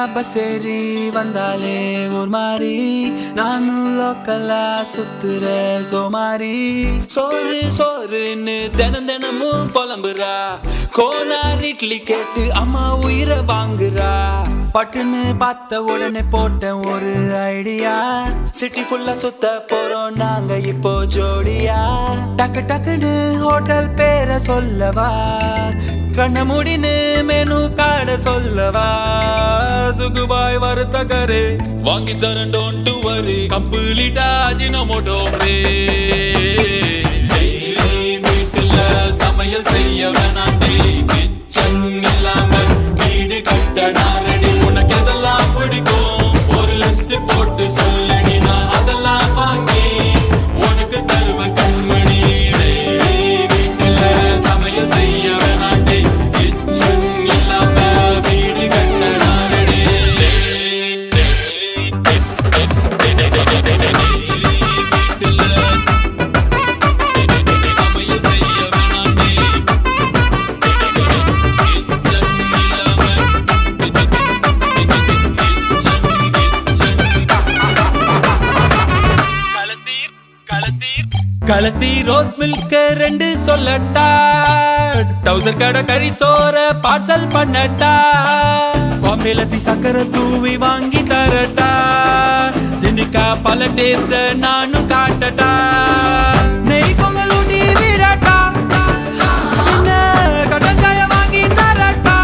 பசேரி வந்தாலே ஒரு மாதிரி நானும் லோக்கலா சுத்துற சோமாரி சோறு சோறுன்னு தினம் தினமும் புலம்புறா கோனார் இட்லி கேட்டு அம்மா உயிரை வாங்குறா பட்டுன்னு பார்த்த உடனே போட்டேன் ஒரு ஐடியா சிட்டி ஃபுல்லா சுத்த போறோம் நாங்க இப்போ ஜோடியா டக்கு டக்குன்னு ஹோட்டல் பேரை சொல்லவா கண்ண முடின்னு மெனு கார்ட சொல்லவா சுகுபாய் வறுத்த கரு வாங்கி தரேன் டோன்ட் வரி கம்ப்ளீட்டா அஜினமோட்டோ வீட்டுல சமையல் செய்ய வேணாண்டி கிச்சன் இல்லாம வீடு கட்டடா ரெடி உனக்கு எதெல்லாம் பிடிக்கும் ஒரு லிஸ்ட் போட்டு சொல்லடி நான் அதெல்லாம் வாங்கி உனக்கு தருவேன் கண்மணி டெய்லி வீட்டுல சமையல் செய்ய வேணாண்டி கிச்சன் இல்லாம வீடு கட்டடா ரெடி வீட்டுல சமையல் செய்ய வேணாண்டி கலத்தி ரோஸ் மில்க் ரெண்டு சொல்லட்டா டவுசர் கடை கறி சோற பார்சல் பண்ணட்டா பாம்பேல சி சக்கரை தூவி வாங்கி தரட்டா ஜினுக்கா பல டேஸ்ட் நானும் காட்டட்டா நெய் பொங்கல் ஊட்டி விடட்டா என்ன கடற்காய வாங்கி தரட்டா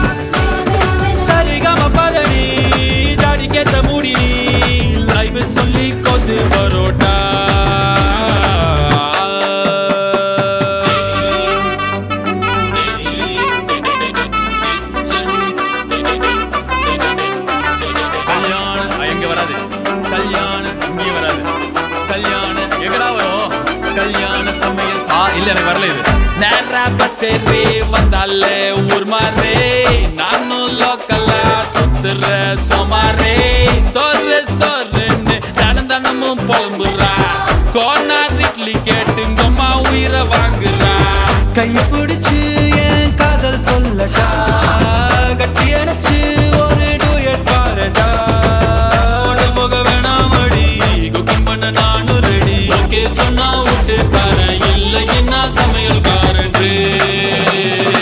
சரிகம பதனி ஜாடிக்கேத்த மூடி லைவ் சொல்லி கொத்து பரோட்டா கல்யாணம் அ, இங்க வராது கல்யாணம் இங்கே வராது கல்யாணம் எங்கடா வரும் கல்யாண சமையல் ஆ இல்ல எனக்கு வரல இது நேரா பஸ்ஸேறி வந்தாலே ஊர் மாறே நானும் லோக்கலா சுத்துற சோமாரே சோறு சோறுன்னு தனம் தனமும் புலம்புறா கோனார் இட்லி கேட்டுங்கம்மா உயிரை வாங்குறா கைய பிடிச்சு என் காதல் சொல்லட்டா கட்டி அணைச்சு ஒரு டூயட் பாருடா போக வேணாமடி குக்கிங் பண்ண நானும் ரெடி ஓகே சொன்னா விட்டு தரேன் இல்லை என்ன சமையல் காரன்